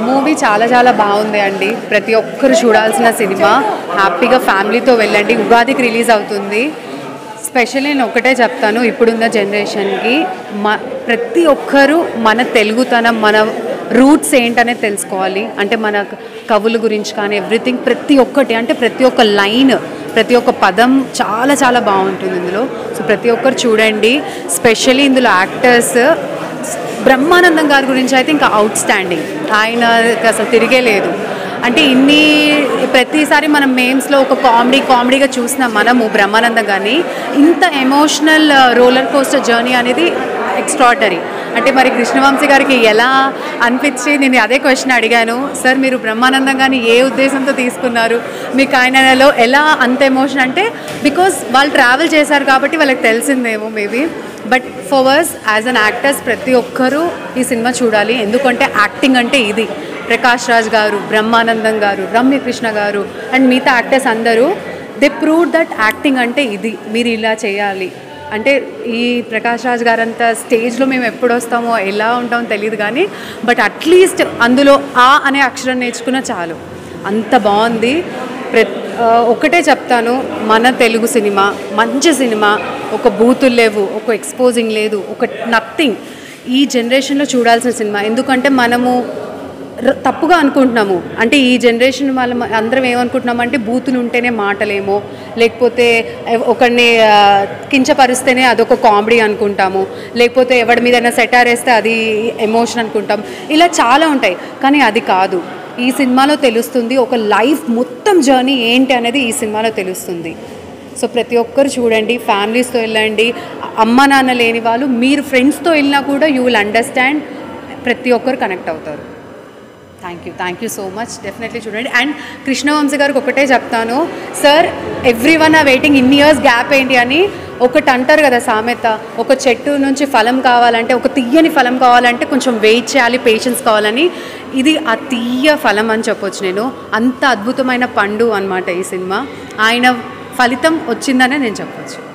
movie చాలా చాలా బాగుంది అండి ప్రతి ఒక్కరు చూడాల్సిన సినిమా హ్యాపీగా ఫ్యామిలీతో వెళ్ళండి ఉగాదికి రిలీజ్ అవుతుంది స్పెషల్ నేను ఒకటే చెప్తాను ఇప్పుడున్న జనరేషన్కి మ ప్రతి ఒక్కరూ మన తెలుగుతనం మన రూట్స్ ఏంటనేది తెలుసుకోవాలి అంటే మన కవుల గురించి కానీ ఎవ్రీథింగ్ ప్రతి ఒక్కటి అంటే ప్రతి ఒక్క లైన్ ప్రతి ఒక్క పదం చాలా చాలా బాగుంటుంది ఇందులో సో ప్రతి ఒక్కరు చూడండి స్పెషల్లీ ఇందులో యాక్టర్స్ బ్రహ్మానందం గారి గురించి అయితే ఇంకా అవుట్ స్టాండింగ్ ఆయన అసలు తిరిగే లేదు అంటే ఇన్ని ప్రతిసారి మనం మేమ్స్లో ఒక కామెడీ కామెడీగా చూసిన మనము బ్రహ్మానందం గారిని ఇంత ఎమోషనల్ రోలర్ కోస్టర్ జర్నీ అనేది ఎక్స్ట్రాడనరీ అంటే మరి కృష్ణవంశీ గారికి ఎలా అనిపించి నేను అదే క్వశ్చన్ అడిగాను సార్ మీరు బ్రహ్మానందం గారిని ఏ ఉద్దేశంతో తీసుకున్నారు మీకు ఆయనలో ఎలా అంత ఎమోషన్ అంటే బికాస్ వాళ్ళు ట్రావెల్ చేశారు కాబట్టి వాళ్ళకి తెలిసిందేమో maybe but for us as an actors ప్రతి ఒక్కరూ ఈ సినిమా చూడాలి ఎందుకంటే యాక్టింగ్ అంటే ఇది ప్రకాష్ రాజ్ గారు బ్రహ్మానందం గారు రమ్యకృష్ణ గారు అండ్ మిగతా యాక్టర్స్ అందరూ దే ప్రూవ్ దట్ యాక్టింగ్ అంటే ఇది మీరు ఇలా చేయాలి అంటే ఈ ప్రకాష్ రాజ్ గారు అంత స్టేజ్లో మేము ఎప్పుడు వస్తామో ఎలా ఉంటామో తెలియదు కానీ బట్ అట్లీస్ట్ అందులో ఆ అనే అక్షరం నేర్చుకున్న చాలు అంత బాగుంది ప్ర ఒకటే చెప్తాను మన తెలుగు సినిమా మంచి సినిమా ఒక బూతులు లేవు ఒక ఎక్స్పోజింగ్ లేదు ఒక నథింగ్ ఈ జనరేషన్లో చూడాల్సిన సినిమా ఎందుకంటే మనము ర- తప్పుగా అనుకుంటున్నాము అంటే ఈ జనరేషన్ వాళ్ళ అందరం ఏమనుకుంటున్నాము అంటే బూతులు ఉంటేనే మాటలేమో లేకపోతే ఎవ- ఒకరిని ఆ, కించపరిస్తేనే అదొక కామెడీ అనుకుంటాము లేకపోతే ఎవడి మీద సెటార్ వేస్తే అది ఎమోషన్ అనుకుంటాం ఇలా చాలా ఉంటాయి కానీ అది కాదు ఈ సినిమాలో తెలుస్తుంది ఒక లైఫ్ మొత్తం జర్నీ ఏంటి అనేది ఈ సినిమాలో తెలుస్తుంది సో ప్రతి ఒక్కరు చూడండి ఫ్యామిలీస్తో వెళ్ళండి అమ్మ నాన్న లేని వాళ్ళు మీరు ఫ్రెండ్స్తో వెళ్ళినా కూడా యూ విల్ అండర్స్టాండ్ ప్రతి ఒక్కరు కనెక్ట్ అవుతారు thank you thank you so much definitely చూడండి అండ్ కృష్ణవంశీ గారికి ఒకటే చెప్తాను sir everyone uh waiting ఇన్ని ఇయర్స్ గ్యాప్ ఏంటి అని ఒకటి అంటారు కదా సామెత ఒక చెట్టు నుంచి ఫలం కావాలంటే ఒక తీయని ఫలం కావాలంటే కొంచెం వెయిట్ చేయాలి పేషెన్స్ కావాలని ఇది ఆ తీయ ఫలం అని చెప్పొచ్చు నేను అంత అద్భుతమైన పండు అన్నమాట ఈ సినిమా ఆయన ఫలితం వచ్చిందనే నేను చెప్పొచ్చు